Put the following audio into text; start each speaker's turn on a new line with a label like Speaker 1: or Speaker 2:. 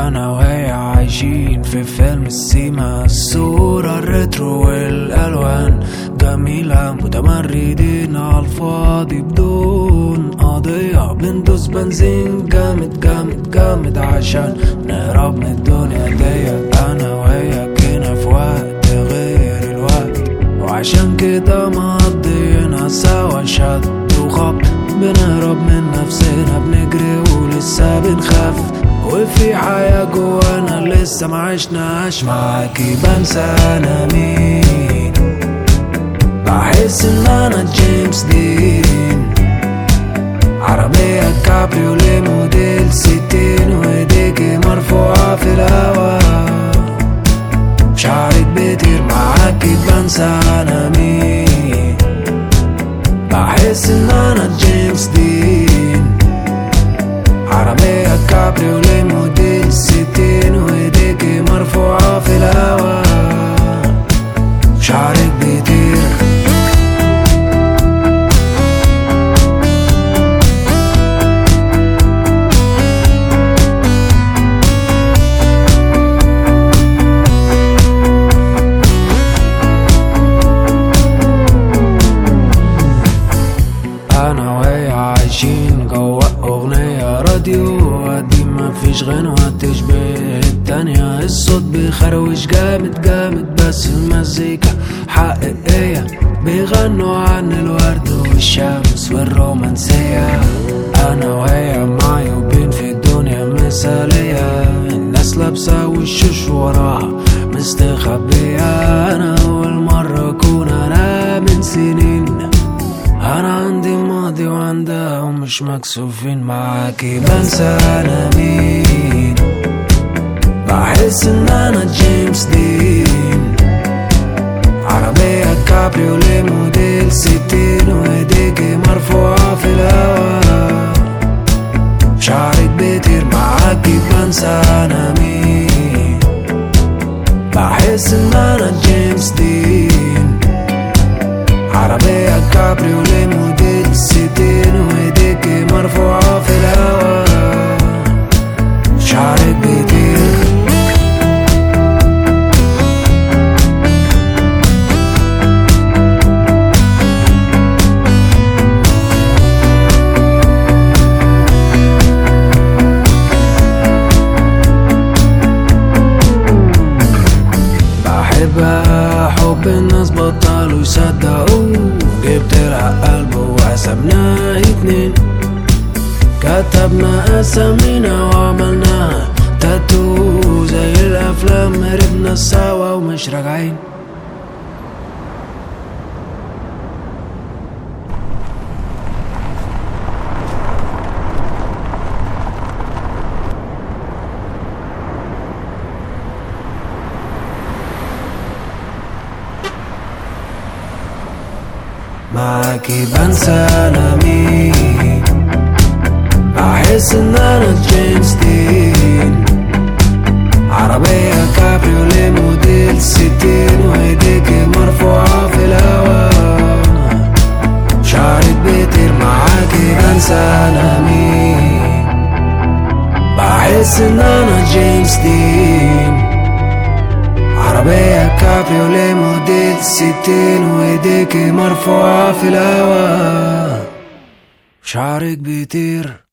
Speaker 1: أنا وهي عايشين في فيلم السيما الصورة الريترو والألوان جميلة متمردين على الفاضي بدون قضية بندوس بنزين جامد جامد جامد عشان نهرب من الدنيا دي أنا وهي كنا في وقت غير الوقت وعشان كده مقضينا سوا شد وخبط بنهرب من نفسنا بنجري ولسه بنخاف وفي حياة جوانا لسه ما عشناش معاكي بنسى انا مين بحس ان انا جيمس دين عربية كابريوليه موديل ستين وايديكي مرفوعة في الهوا شعرك بيطير معاكي بنسى انا مين بحس ان انا جيمس دين عربية كابريوليه موديل ستين وايديكي مرفوعة في الهوا شعرك بيطير انا وهي عايشين جوا اغنية راديو قديم مفيش غنوة تشبه التانية الصوت بيخروش جامد جامد بس المزيكا حقيقية بيغنوا عن الورد والشمس والرومانسية انا وهي معيوبين في الدنيا مثالية الناس لابسة وشوش وراها مستخبية انا اول مرة اكون انا من سنين انا عندي ماضي وعندها ومش مكسوفين معاكي بنسى انا مين بحس ان انا جيمس دين عربية كابريوليه موديل ستين وايديكي مرفوعة في الهوا شعرك بيطير معاكي بنسى انا مين بحس ان انا جيمس دين عربية كابريوليه موديل ستين وايديكي مرفوعة في الهوا شعرك بيطير بحبها حب الناس بطلوا يصدقوا جبت لها قلب وحسبناها اتنين كتبنا اسامينا وعملناها تاتو زي الافلام هربنا سوا ومش راجعين معاكي بنسى انا مين بحس ان انا جيمس دين عربية كابريوليه موديل ستين وايديكي مرفوعة في الهوا شعرك بيطير معاكي بنسى انا مين بحس ان انا جيمس دين عربية كابريوليه موديل ستين وايديكي مرفوعة في الهوا شعرك بيطير